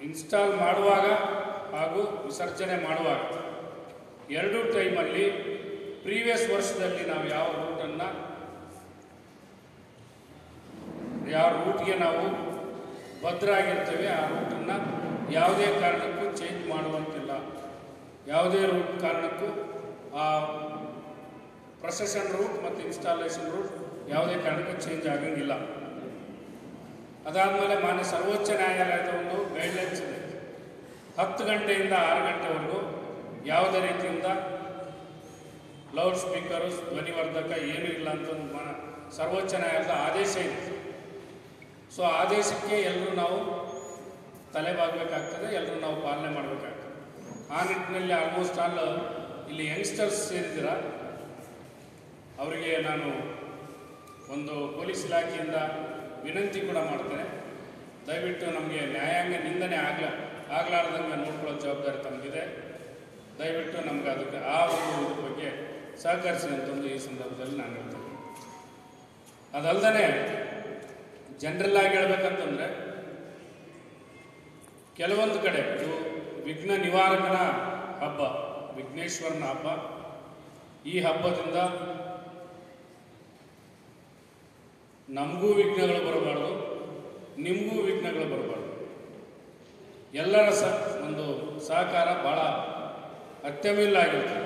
install ಮಾಡುವಾಗ ಹಾಗೂ ವಿಸರ್ಜನೆ ಮಾಡುವಾಗ ಎರಡೂ ಟೈಮಲ್ಲಿ ಪ್ರೀವಿಯಸ್ ವರ್ಷದಲ್ಲಿ ನಾವು ಯಾವ ರೂಟನ್ನು ಯಾವ ರೂಟ್ಗೆ ನಾವು ಭದ್ರಾಗಿರ್ತೇವೆ ಆ ರೂಟನ್ನು ಯಾವುದೇ ಕಾರಣಕ್ಕೂ ಚೇಂಜ್ ಮಾಡುವಂತಿಲ್ಲ ಯಾವುದೇ ರೂಟ್ ಕಾರಣಕ್ಕೂ ಆ ಪ್ರೊಸೆಷನ್ ರೂಟ್ ಮತ್ತು ಇನ್ಸ್ಟಾಲೇಷನ್ ರೂಟ್ ಯಾವುದೇ ಕಾರಣಕ್ಕೂ ಚೇಂಜ್ ಆಗಂಗಿಲ್ಲ ಅದಾದಮೇಲೆ ಮಾನ್ಯ ಸರ್ವೋಚ್ಚ ನ್ಯಾಯಾಲಯದ ಒಂದು ಗೈಡ್ಲೈನ್ಸ್ ಇದೆ ಹತ್ತು ಗಂಟೆಯಿಂದ ಆರು ಗಂಟೆವರೆಗೂ ಯಾವುದೇ ರೀತಿಯಿಂದ ಲೌಡ್ ಸ್ಪೀಕರು ಧ್ವನಿವರ್ಧಕ ಏನೂ ಇಲ್ಲ ಅಂತ ಒಂದು ಮಾನ ಸರ್ವೋಚ್ಚ ನ್ಯಾಯಾಲಯದ ಆದೇಶ ಇದೆ ಸೊ ಆದೇಶಕ್ಕೆ ಎಲ್ಲರೂ ನಾವು ತಲೆಬಾಗಬೇಕಾಗ್ತದೆ ಎಲ್ಲರೂ ನಾವು ಪಾಲನೆ ಮಾಡಬೇಕಾಗ್ತದೆ ಆ ನಿಟ್ಟಿನಲ್ಲಿ ಆಲ್ಮೋಸ್ಟ್ ಆಲ್ ಇಲ್ಲಿ ಯಂಗ್ಸ್ಟರ್ಸ್ ಸೇರಿದ್ದೀರ ಅವರಿಗೆ ನಾನು ಒಂದು ಪೊಲೀಸ್ ಇಲಾಖೆಯಿಂದ ವಿನಂತಿ ಕೂಡ ಮಾಡ್ತೇನೆ ದಯವಿಟ್ಟು ನಮಗೆ ನ್ಯಾಯಾಂಗ ನಿಂದನೆ ಆಗ್ಲ ಆಗ್ಲಾರ್ದಂಗೆ ನೋಡ್ಕೊಳ್ಳೋ ಜವಾಬ್ದಾರಿ ತಮಗಿದೆ ದಯವಿಟ್ಟು ನಮ್ಗೆ ಅದಕ್ಕೆ ಆ ಒಂದು ಇದ್ರ ಬಗ್ಗೆ ಸಹಕರಿಸಿ ಅಂತಂದು ಈ ಸಂದರ್ಭದಲ್ಲಿ ನಾನು ಹೇಳ್ತೇನೆ ಅದಲ್ಲದೆ ಜನರಲ್ ಆಗಿ ಹೇಳ್ಬೇಕಂತಂದ್ರೆ ಕೆಲವೊಂದು ಕಡೆ ಇದು ವಿಘ್ನ ನಿವಾರಕನ ಹಬ್ಬ ವಿಘ್ನೇಶ್ವರನ ಹಬ್ಬ ಈ ಹಬ್ಬದಿಂದ ನಮಗೂ ವಿಘ್ನಗಳು ಬರಬಾರ್ದು ನಿಮಗೂ ವಿಘ್ನಗಳು ಬರಬಾರ್ದು ಎಲ್ಲರ ಸ ಒಂದು ಸಹಕಾರ ಭಾಳ ಅತ್ಯಮೂಲ್ಯ ಆಗಿರ್ತದೆ